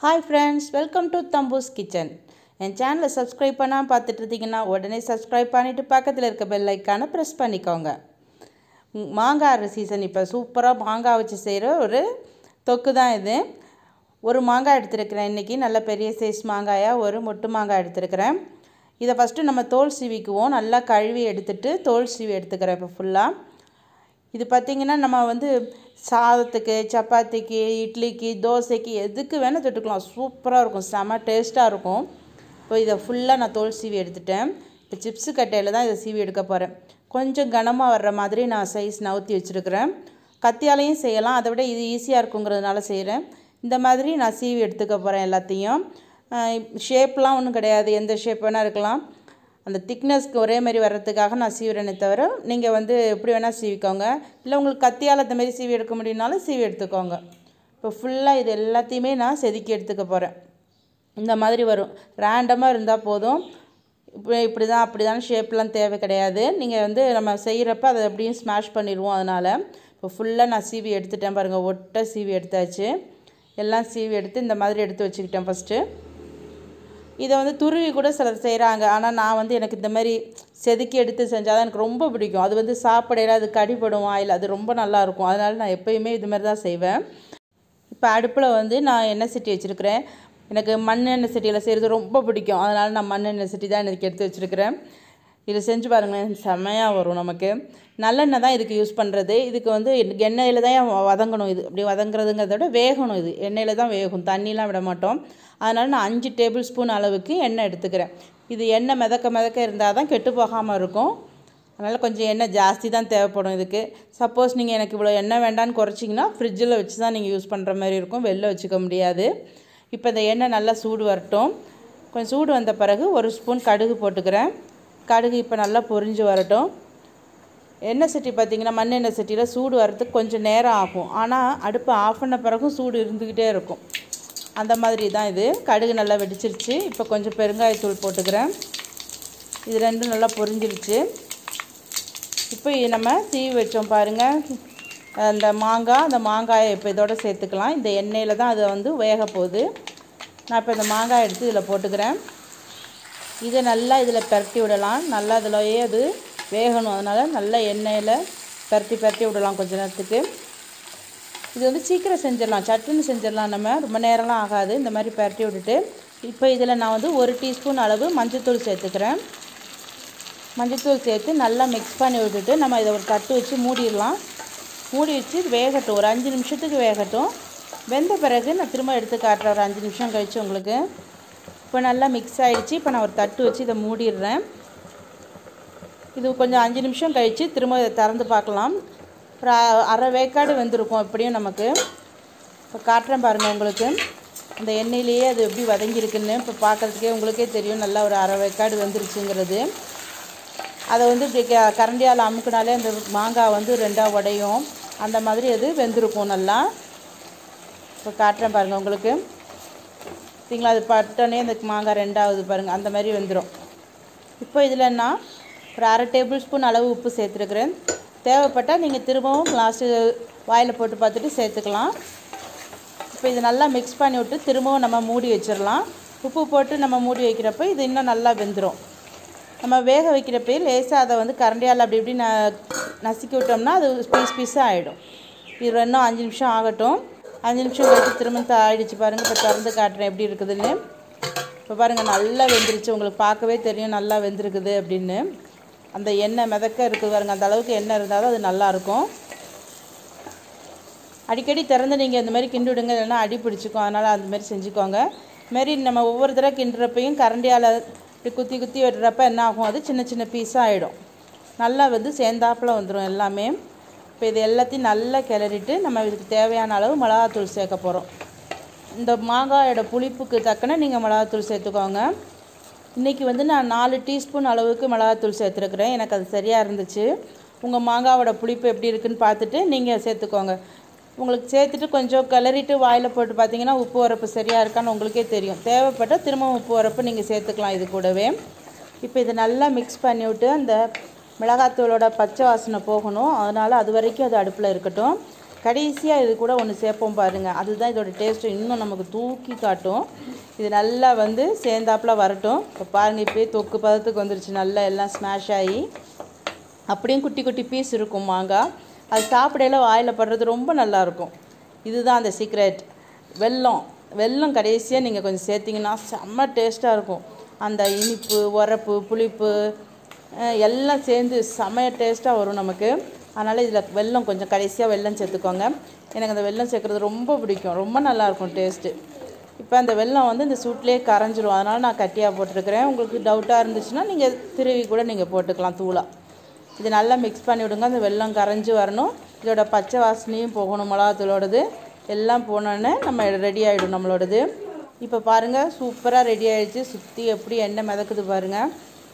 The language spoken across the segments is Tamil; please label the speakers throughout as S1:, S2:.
S1: hi friends welcome to Thambu's kitchen என் சேனலை சப்ஸ்கிரைப் பண்ணாமல் பார்த்துட்டு இருந்தீங்கன்னா உடனே சப்ஸ்கிரைப் பண்ணிவிட்டு பக்கத்தில் இருக்க பெல் ஐக்கானை ப்ரெஸ் பண்ணிக்கோங்க ம், மாங்காய் சீசன் இப்போ சூப்பராக மாங்காய் வச்சு செய்கிற ஒரு தொக்கு தான் இது ஒரு மாங்காய் எடுத்துருக்கிறேன் இன்றைக்கி நல்ல பெரிய சைஸ் மாங்காயாக ஒரு மொட்டு மாங்காய் எடுத்துருக்கிறேன் இதை ஃபஸ்ட்டு நம்ம தோல் சீவிக்குவோம் நல்லா கழுவி எடுத்துட்டு தோல் சீவி எடுத்துக்கிறேன் இப்போ ஃபுல்லாக இது பார்த்திங்கன்னா நம்ம வந்து சாதத்துக்கு சப்பாத்திக்கு இட்லிக்கு தோசைக்கு எதுக்கு வேணால் தொட்டுக்கலாம் சூப்பராக இருக்கும் செம டேஸ்ட்டாக இருக்கும் இப்போ இதை ஃபுல்லாக நான் தோல் சீவி எடுத்துட்டேன் இப்போ சிப்ஸு கட்டையில் தான் இதை சீவி எடுக்க போகிறேன் கொஞ்சம் கனமாக வர்ற மாதிரி நான் சைஸ் நவுத்தி வச்சுருக்கிறேன் கத்தியாலையும் செய்யலாம் அதை விட இது ஈஸியாக இருக்குங்கிறதுனால செய்கிறேன் இந்த மாதிரி நான் சீவி எடுத்துக்க போகிறேன் எல்லாத்தையும் ஷேப்லாம் ஒன்றும் கிடையாது எந்த ஷேப் வேணால் இருக்கலாம் அந்த திக்னஸ்க்கு ஒரே மாதிரி வர்றதுக்காக நான் சீவுறேனே தவிர நீங்கள் வந்து எப்படி வேணால் சீவிக்கோங்க இல்லை உங்களுக்கு கத்தியால் அந்த மாதிரி சீவி எடுக்க முடியும்னாலும் சீவி எடுத்துக்கோங்க இப்போ ஃபுல்லாக இது எல்லாத்தையுமே நான் செதுக்கி எடுத்துக்க போகிறேன் இந்த மாதிரி வரும் ரேண்டமாக இருந்தால் போதும் இப்படி இப்படி தான் அப்படி தான் ஷேப்லாம் தேவை கிடையாது நீங்கள் வந்து நம்ம செய்கிறப்ப அதை அப்படியும் ஸ்மாஷ் பண்ணிடுவோம் அதனால் இப்போ ஃபுல்லாக நான் சீவி எடுத்துட்டேன் பாருங்கள் ஒட்டை சீவி எடுத்தாச்சு எல்லாம் சீவி எடுத்து இந்த மாதிரி எடுத்து வச்சுக்கிட்டேன் ஃபஸ்ட்டு இதை வந்து துருவி கூட சிலர் செய்கிறாங்க ஆனால் நான் வந்து எனக்கு இந்த மாதிரி செதுக்கி எடுத்து செஞ்சால் தான் எனக்கு ரொம்ப பிடிக்கும் அது வந்து சாப்பிடையில அது கடிப்படும் வாயில் அது ரொம்ப நல்லாயிருக்கும் அதனால் நான் எப்பயுமே இது மாதிரி தான் செய்வேன் இப்போ அடுப்பில் வந்து நான் எண்ணெய் சட்டி வச்சுருக்கிறேன் எனக்கு மண்ணெண்ணெய் சட்டியில் செய்கிறது ரொம்ப பிடிக்கும் அதனால் நான் மண்ணெண்ணெய் சட்டி தான் எனக்கு எடுத்து வச்சுருக்கிறேன் இதை செஞ்சு பாருங்களேன் செம்மையாக வரும் நமக்கு நல்லெண்ணெய் தான் இதுக்கு யூஸ் பண்ணுறது இதுக்கு வந்து எண்ணெயில் தான் வதங்கணும் இது அப்படி வதங்குறதுங்கிறத விட வேகணும் இது எண்ணெயில் தான் வேகும் தண்ணிலாம் விட மாட்டோம் அதனால் நான் அஞ்சு டேபிள் ஸ்பூன் அளவுக்கு எண்ணெய் எடுத்துக்கிறேன் இது எண்ணெய் மிதக்க மிதக்க இருந்தால் தான் கெட்டு போகாமல் இருக்கும் அதனால் கொஞ்சம் எண்ணெய் ஜாஸ்தி தான் தேவைப்படும் இதுக்கு சப்போஸ் நீங்கள் எனக்கு இவ்வளோ எண்ணெய் வேண்டான்னு குறைச்சிங்கன்னா ஃப்ரிட்ஜில் வச்சு தான் நீங்கள் யூஸ் பண்ணுற மாதிரி இருக்கும் வெளில வச்சுக்க முடியாது இப்போ இந்த எண்ணெய் நல்லா சூடு வரட்டும் கொஞ்சம் சூடு வந்த பிறகு ஒரு ஸ்பூன் கடுகு போட்டுக்கிறேன் கடுகு இப்போ நல்லா பொரிஞ்சு வரட்டும் எண்ணெய் சட்டி பார்த்திங்கன்னா மண்ணெண்ணெய் சட்டியில் சூடு வரதுக்கு கொஞ்சம் நேரம் ஆகும் ஆனால் அடுப்பை ஆஃப் பண்ண பிறகும் சூடு இருந்துக்கிட்டே இருக்கும் அந்த மாதிரி தான் இது கடுகு நல்லா வெடிச்சிருச்சு இப்போ கொஞ்சம் பெருங்காயத்தூள் போட்டுக்கிறேன் இது ரெண்டும் நல்லா பொரிஞ்சிருச்சு இப்போ இது நம்ம சீவி வச்சோம் பாருங்கள் அந்த மாங்காய் அந்த மாங்காயை இப்போ இதோட சேர்த்துக்கலாம் இந்த எண்ணெயில் தான் அது வந்து வேக போகுது நான் இப்போ இந்த மாங்காய் எடுத்து இதில் போட்டுக்கிறேன் இதை நல்லா இதில் பரட்டி விடலாம் நல்லா இதிலயே அது வேகணும் அதனால் நல்லா எண்ணெயில் பரட்டி பரட்டி விடலாம் கொஞ்ச நேரத்துக்கு இது வந்து சீக்கிரம் செஞ்சிடலாம் சட்டுன்னு செஞ்சிடலாம் நம்ம ரொம்ப நேரம்லாம் ஆகாது இந்த மாதிரி பரட்டி விட்டுட்டு இப்போ இதில் நான் வந்து ஒரு டீஸ்பூன் அளவு மஞ்சள்தூள் சேர்த்துக்கிறேன் மஞ்சள்தூள் சேர்த்து நல்லா மிக்ஸ் பண்ணி விட்டுட்டு நம்ம இதை ஒரு தட்டு வச்சு மூடிடலாம் மூடி வச்சு இது வேகட்டும் ஒரு அஞ்சு நிமிஷத்துக்கு வேகட்டும் வெந்த பிறகு நான் திரும்ப எடுத்து காட்டுறேன் ஒரு அஞ்சு நிமிஷம் கழித்து உங்களுக்கு இப்போ நல்லா மிக்ஸ் ஆகிடுச்சு இப்போ நான் ஒரு தட்டு வச்சு இதை மூடிடுறேன் இது கொஞ்சம் அஞ்சு நிமிஷம் கழித்து திரும்ப இதை திறந்து பார்க்கலாம் ஒரு அ- அரை வேக்காடு வெந்திருக்கும் எப்படியும் நமக்கு இப்போ காட்டுறேன் பாருங்கள் உங்களுக்கு அந்த எண்ணெயிலேயே அது எப்படி வதங்கியிருக்குன்னு இப்போ பார்க்குறதுக்கே உங்களுக்கே தெரியும் நல்லா ஒரு அரை வேக்காடு வெந்துருச்சுங்கிறது அதை வந்து இப்படி க கரண்டியால் அமுக்குனாலே அந்த மாங்காய் வந்து ரெண்டாக உடையும் அந்த மாதிரி அது வெந்திருக்கும் நல்லா இப்போ காட்டுறேன் பாருங்கள் உங்களுக்கு சரிங்களா அது பட்டோன்னே அந்த மாங்காய் ரெண்டாவது பாருங்கள் அந்த மாதிரி வெந்துடும் இப்போ இதில் நான் ஒரு அரை டேபிள் ஸ்பூன் அளவு உப்பு சேர்த்துருக்குறேன் தேவைப்பட்டால் நீங்கள் திரும்பவும் கிளாஸு வாயில் போட்டு பார்த்துட்டு சேர்த்துக்கலாம் இப்போ இது நல்லா மிக்ஸ் பண்ணி விட்டு திரும்பவும் நம்ம மூடி வச்சிடலாம் உப்பு போட்டு நம்ம மூடி வைக்கிறப்ப இது இன்னும் நல்லா வெந்துடும் நம்ம வேக வைக்கிறப்ப லேசாக அதை வந்து கரண்டியால் அப்படி இப்படி ந நசுக்கி விட்டோம்னா அது பீஸ் பீஸாக ஆகிடும் இது இன்னும் அஞ்சு நிமிஷம் ஆகட்டும் அஞ்சு நிமிஷம் கழிச்சு திரும்ப த- ஆயிடுச்சு பாருங்கள் இப்போ திறந்து காட்டுறேன் எப்படி இருக்குதுன்னு இப்போ பாருங்கள் நல்லா வெந்துருச்சு உங்களுக்கு பார்க்கவே தெரியும் நல்லா வெந்திருக்குது அப்படின்னு அந்த எண்ணெய் மிதக்க இருக்குது பாருங்கள் அந்த அளவுக்கு எண்ணெய் இருந்தாலும் அது நல்லாயிருக்கும் அடிக்கடி திறந்து நீங்கள் இந்த மாதிரி கிண்டி விடுங்க இல்லைன்னா அடி பிடிச்சிக்கும் அதனால் அந்த மாதிரி செஞ்சுக்கோங்க மாரி நம்ம ஒவ்வொரு தடவை கிண்டுறப்பையும் கரண்டியால் இப்படி குத்தி குத்தி விடுறப்ப என்ன ஆகும் அது சின்ன சின்ன பீஸாக ஆகிடும் நல்லா வந்து சேர்ந்தாப்பில் வந்துடும் எல்லாமே இப்போ இது எல்லாத்தையும் நல்லா கிளறிட்டு நம்ம இதுக்கு தேவையான அளவு மிளகாத்தூள் சேர்க்க போகிறோம் இந்த மாங்காயோட புளிப்புக்கு தக்கன நீங்கள் மிளகாத்தூள் சேர்த்துக்கோங்க இன்றைக்கி வந்து நான் நாலு டீஸ்பூன் அளவுக்கு மிளகாத்தூள் சேர்த்துருக்குறேன் எனக்கு அது சரியாக இருந்துச்சு உங்கள் மாங்காவோட புளிப்பு எப்படி இருக்குன்னு பார்த்துட்டு நீங்கள் சேர்த்துக்கோங்க உங்களுக்கு சேர்த்துட்டு கொஞ்சம் கிளறிட்டு வாயில் போட்டு பார்த்தீங்கன்னா உப்பு உரப்பு சரியாக இருக்கான்னு உங்களுக்கே தெரியும் தேவைப்பட்டால் திரும்ப உப்பு உரப்பு நீங்கள் சேர்த்துக்கலாம் இது கூடவே இப்போ இதை நல்லா மிக்ஸ் பண்ணி விட்டு அந்த மிளகாத்தூளோட பச்சை வாசனை போகணும் அதனால் அது வரைக்கும் அது அடுப்பில் இருக்கட்டும் கடைசியாக இது கூட ஒன்று சேர்ப்போம் பாருங்கள் அதுதான் இதோட டேஸ்ட்டு இன்னும் நமக்கு தூக்கி காட்டும் இது நல்லா வந்து சேர்ந்தாப்புல வரட்டும் இப்போ பாருங்கள் இப்போயே தொக்கு பதத்துக்கு வந்துருச்சு நல்லா எல்லாம் ஸ்மாஷ் ஆகி அப்படியும் குட்டி குட்டி பீஸ் இருக்கும் மாங்காய் அது சாப்பிடையில வாயில் படுறது ரொம்ப நல்லாயிருக்கும் இதுதான் அந்த சீக்ரெட் வெல்லம் வெல்லம் கடைசியாக நீங்கள் கொஞ்சம் சேர்த்திங்கன்னா செம்ம டேஸ்ட்டாக இருக்கும் அந்த இனிப்பு உரப்பு புளிப்பு அஹ், எல்லாம் சேர்ந்து செம்ம டேஸ்ட்டாக வரும் நமக்கு அதனால் இதில் வெல்லம் கொஞ்சம் கடைசியாக வெல்லம் சேர்த்துக்கோங்க எனக்கு அந்த வெல்லம் சேர்க்குறது ரொம்ப பிடிக்கும் ரொம்ப நல்லாயிருக்கும் டேஸ்ட்டு இப்போ அந்த வெல்லம் வந்து இந்த சூட்லேயே கரைஞ்சிரும் அதனால் நான் கட்டியாக போட்டிருக்கிறேன் உங்களுக்கு டவுட்டாக இருந்துச்சுன்னா நீங்கள் திருவி கூட நீங்கள் போட்டுக்கலாம் தூளாக இது நல்லா மிக்ஸ் பண்ணி விடுங்க அந்த வெல்லம் கரைஞ்சி வரணும் இதோட பச்சை வாசனையும் போகணும் மிளகாத்தூளோடது எல்லாம் போனோன்னே நம்ம ரெடி ஆகிடும் நம்மளோடது இப்போ பாருங்கள் சூப்பராக ரெடி ஆயிடுச்சு சுற்றி எப்படி எண்ணெய் மிதக்குது பாருங்கள்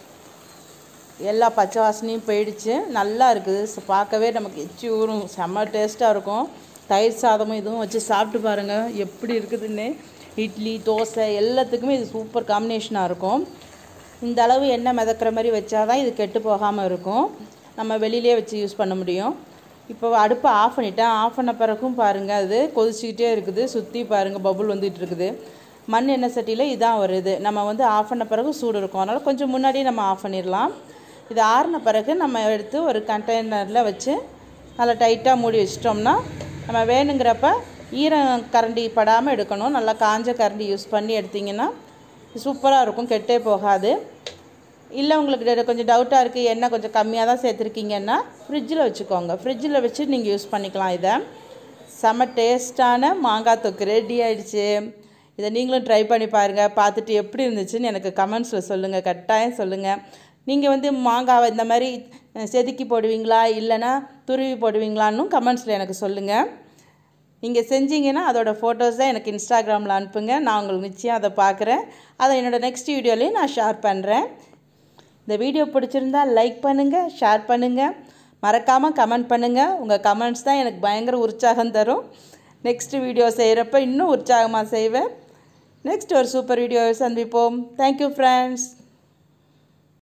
S1: எல்லா பச்சை வாசனையும் போயிடுச்சு நல்லா இருக்குது ச- பார்க்கவே நமக்கு எச்சி ஊறும் செம்ம டேஸ்ட்டாக இருக்கும் தயிர் சாதமும் இதுவும் வச்சு சாப்பிட்டு பாருங்கள் எப்படி இருக்குதுன்னு இட்லி தோசை எல்லாத்துக்குமே இது சூப்பர் காம்பினேஷனாக இருக்கும் இந்த அளவு எண்ணெய் மிதக்கிற மாதிரி வச்சாதான் இது கெட்டு போகாமல் இருக்கும் நம்ம வெளியிலே வச்சு யூஸ் பண்ண முடியும் இப்போ அடுப்பை ஆஃப் பண்ணிட்டேன் ஆஃப் பண்ண பிறகும் பாருங்கள் அது கொதிச்சுக்கிட்டே இருக்குது சுற்றி பாருங்கள் பபுள் வந்துட்டு இருக்குது மண் எண்ணெய் சட்டியில் இதான் வருது நம்ம வந்து ஆஃப் பண்ண பிறகு சூடு இருக்கும் அதனால் கொஞ்சம் முன்னாடியே நம்ம ஆஃப் பண்ணிடலாம் இது ஆறின பிறகு நம்ம எடுத்து ஒரு கண்டெய்னரில் வச்சு நல்லா டைட்டாக மூடி வச்சிட்டோம்னா நம்ம வேணுங்கிறப்ப ஈரம் கரண்டி படாமல் எடுக்கணும் நல்லா காஞ்ச கரண்டி யூஸ் பண்ணி எடுத்திங்கன்னா சூப்பராக இருக்கும் கெட்டே போகாது இல்லை உங்களுக்கு டெ- கொஞ்சம் டவுட்டாக இருக்குது எண்ணெய் கொஞ்சம் கம்மியாக தான் சேர்த்துருக்கீங்கன்னா ஃப்ரிட்ஜில் வச்சுக்கோங்க ஃப்ரிட்ஜில் வச்சு நீங்கள் யூஸ் பண்ணிக்கலாம் இதை செம டேஸ்ட்டான மாங்காய் தொக்கு ரெடி ஆயிடுச்சு இதை நீங்களும் ட்ரை பண்ணி பாருங்கள் பார்த்துட்டு எப்படி இருந்துச்சுன்னு எனக்கு கமெண்ட்ஸில் சொல்லுங்கள் கட்டாயம் சொல்லுங்கள் நீங்கள் வந்து மாங்காவை இந்த மாதிரி அஹ், செதுக்கி போடுவீங்களா இல்லைன்னா துருவி போடுவீங்களான்னு கமெண்ட்ஸில் எனக்கு சொல்லுங்கள் நீங்கள் செஞ்சீங்கன்னா அதோட ஃபோட்டோஸ் தான் எனக்கு இன்ஸ்டாகிராமில் அனுப்புங்க நான் உங்களுக்கு நிச்சயம் அதை பார்க்குறேன் அதை என்னோடய நெக்ஸ்ட் வீடியோலையும் நான் ஷேர் பண்ணுறேன் இந்த வீடியோ பிடிச்சிருந்தா லைக் பண்ணுங்கள் ஷேர் பண்ணுங்கள் மறக்காமல் கமெண்ட் பண்ணுங்கள் உங்கள் கமெண்ட்ஸ் தான் எனக்கு பயங்கர உற்சாகம் தரும் நெக்ஸ்ட் வீடியோ செய்கிறப்ப இன்னும் உற்சாகமாக செய்வேன் நெக்ஸ்ட் ஒரு சூப்பர் வீடியோவை சந்திப்போம் தேங்க்யூ ஃப்ரெண்ட்ஸ்